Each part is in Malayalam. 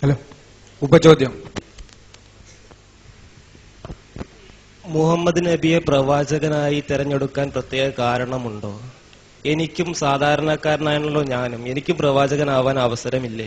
ഹലോ ഉപചോദ്യം മുഹമ്മദ് നബിയെ പ്രവാചകനായി തെരഞ്ഞെടുക്കാൻ പ്രത്യേക കാരണമുണ്ടോ എനിക്കും സാധാരണക്കാരനാണല്ലോ ഞാനും എനിക്കും പ്രവാചകനാവാൻ അവസരമില്ലേ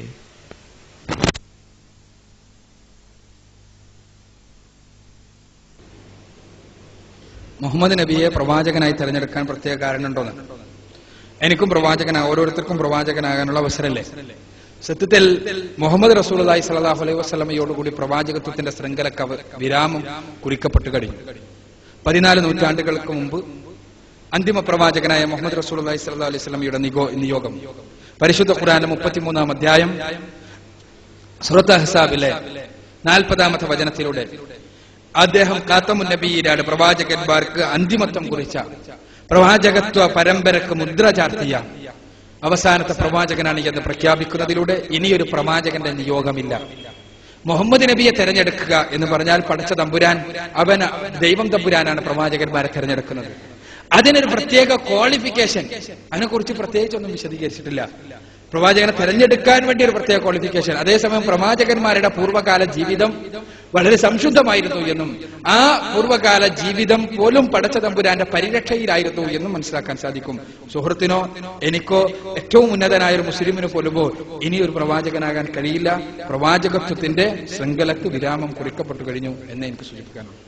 മുഹമ്മദ് നബിയെ പ്രവാചകനായി തെരഞ്ഞെടുക്കാൻ പ്രത്യേക കാരണമുണ്ടോന്ന് എനിക്കും പ്രവാചകനാ ഓരോരുത്തർക്കും പ്രവാചകനാകാനുള്ള അവസരമല്ലേ സത്യത്തിൽ മുഹമ്മദ് റസൂലി സലാഹു അലൈഹി വസ്ലമയോടുകൂടി പ്രവാചകത്വത്തിന്റെ ശൃംഖലക്ക് അവ- വിരാമം കുറിക്കപ്പെട്ടു കഴിഞ്ഞു പതിനാല് നൂറ്റാണ്ടുകൾക്ക് മുമ്പ് അന്തിമ പ്രവാചകനായ മുഹമ്മദ് റസൂൽ അലൈഹി സ്വല്ലാ അലൈഹി സ്വലമയുടെ നിയോഗം പരിശുദ്ധ ഖുറാന്റെ മുപ്പത്തിമൂന്നാം അധ്യായം സുറത്ത് അഹ്സാബിലെ നാൽപ്പതാമത്തെ വചനത്തിലൂടെ അദ്ദേഹം കാത്തമുൻ നബിയിലാണ് പ്രവാചകന്മാർക്ക് അന്തിമത്വം കുറിച്ച പ്രവാചകത്വ പരമ്പരക്ക് മുദ്ര ചാർത്തിയ അവസാനത്തെ പ്രവാചകനാണ് എന്ന് പ്രഖ്യാപിക്കുന്നതിലൂടെ ഇനിയൊരു പ്രവാചകന്റെ നിയോഗമില്ല മുഹമ്മദ് നബിയെ തെരഞ്ഞെടുക്കുക എന്ന് പറഞ്ഞാൽ പടച്ച തമ്പുരാൻ അവൻ ദൈവം തമ്പുരാനാണ് പ്രവാചകന്മാരെ തെരഞ്ഞെടുക്കുന്നത് അതിനൊരു പ്രത്യേക ക്വാളിഫിക്കേഷൻ അതിനെക്കുറിച്ച് പ്രത്യേകിച്ചൊന്നും വിശദീകരിച്ചിട്ടില്ല പ്രവാചകനെ തെരഞ്ഞെടുക്കാൻ വേണ്ടി ഒരു പ്രത്യേക ക്വാളിഫിക്കേഷൻ അതേസമയം പ്രവാചകന്മാരുടെ പൂർവ്വകാല ജീവിതം വളരെ സംശുദ്ധമായിരുന്നു എന്നും ആ പൂർവ്വകാല ജീവിതം പോലും പടച്ച തമ്പുരാന്റെ പരിരക്ഷയിലായിരുന്നു എന്നും മനസ്സിലാക്കാൻ സാധിക്കും സുഹൃത്തിനോ എനിക്കോ ഏറ്റവും ഉന്നതനായ ഒരു മുസ്ലിമിന് പോലുമോ ഇനി ഒരു പ്രവാചകനാകാൻ കഴിയില്ല പ്രവാചകത്വത്തിന്റെ ശൃംഖലക്ക് വിരാമം കുറിക്കപ്പെട്ടു കഴിഞ്ഞു എന്ന് എനിക്ക് സൂചിപ്പിക്കാനുള്ളൂ